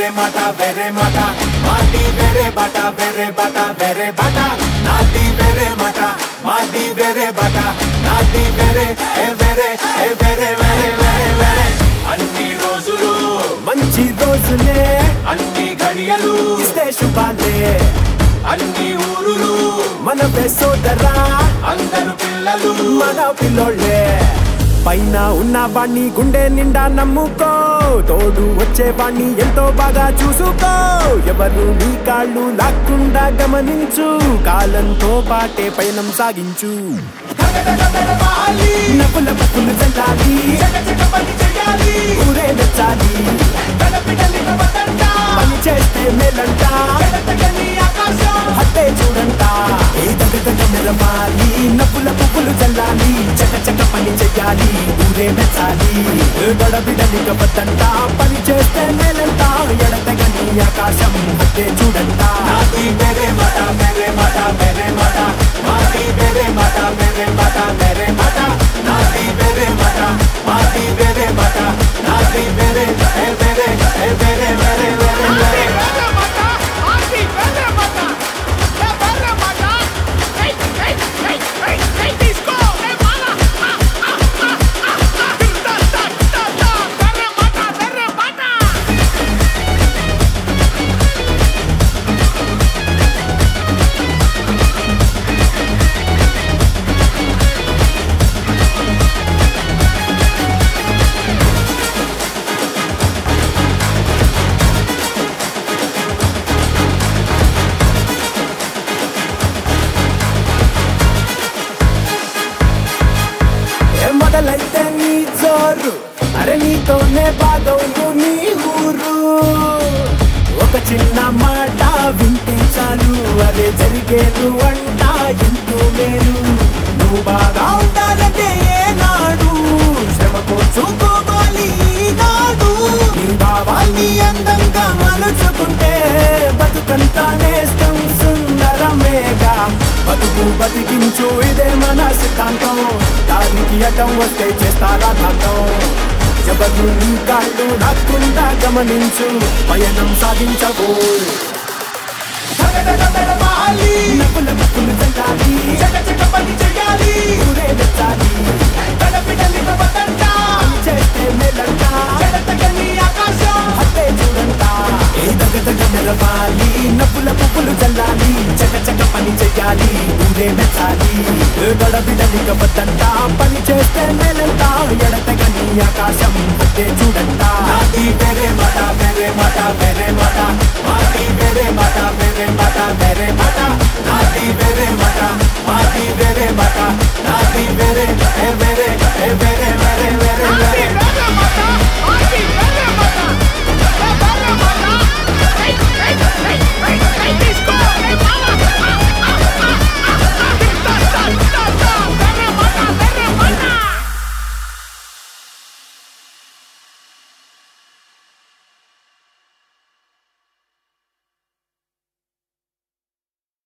వేరే మాట వేరే మాట మాది వేరే బట వేరే బట వేరే బట నాది వేరే మాట మాది వేరే బట నాది వేరే ఏ వేరే ఏ వేరే వేరే వేరే వేరే అన్ని రోజులు మంచి రోజులే అన్ని గడియలు ఇస్తే శుభాలే అన్ని ఊరులు మన సోదరా అందరు పిల్లలు మన పిల్లోళ్ళే పైన ఉన్న వాణ్ణి గుండె నిండా నమ్ముకో తోడు వచ్చే వాణ్ణి ఎంతో బాగా చూసుకో ఎవరు నీ కాళ్ళు లాక్కుండా గమనించు కాలంతో పాటే పయనం సాగించు నవ్వుల పప్పులు చల్లాలి ఊరే నచ్చాలి పని చేస్తే మేలంట హత్తే చూడంట ఏ దగ్గర దగ్గర మెరవాలి నవ్వుల పువ్వులు చల్లాలి చక చక పని చెయ్యాలి ఊరే మెచ్చాలి గడబిడలిక వద్దంట పని చేస్తే మేలంట ఎడతగని ఆకాశం హత్తే చూడంట నాది వేరే మాట వేరే మాట వేరే మాట మాది వేరే మాట వేరే మాట వేరే మాట నాది వేరే మాట మాది వేరే మాట నాది వేరే ఏ వేరే ఏ వేరే వేరే వేరే వేరే ఏ మొదలైతే నీ జోరు అరే నీతోనే బాగవు నీ ఊరు ఒక చిన్న మాట వింటే చాలు అదే జరిగేదు అంట ఎంతో మేలు నువ్వు బాగా ఉండాలంటే ఏనాడు శ్రమ చూసుకోవాలి ఈనాడు నీ భావాన్ని అందంగా మలుచుకుంటే బతుకంతా నేస్తం సుందరమేగా బతుకు బతికించు ఇదే మన సిద్ధాంతం దానికి అడ్డం వస్తే చేస్తారా దాంతో ఎవరు నీ కాళ్ళు నాకుండా గమనించు పయనం సాగించబో నవ్వుల ముక్కులు చల్లాలి ఊరే మెచ్చాలి పని చేస్తే మేలంట హత్తే చూడంట ఏ దగ్గ దగ్గ మెరవాలి నవ్వుల పువ్వులు చల్లాలి చక చక పని చెయ్యాలి ఊరే మెచ్చాలి గడబిడలిక వద్దంట పని చేస్తే మేలంట ఎడతగని ఆకాశం హత్తే చూడంట నాది వేరే మాట వేరే మాట వేరే మాట మాది వేరే మాట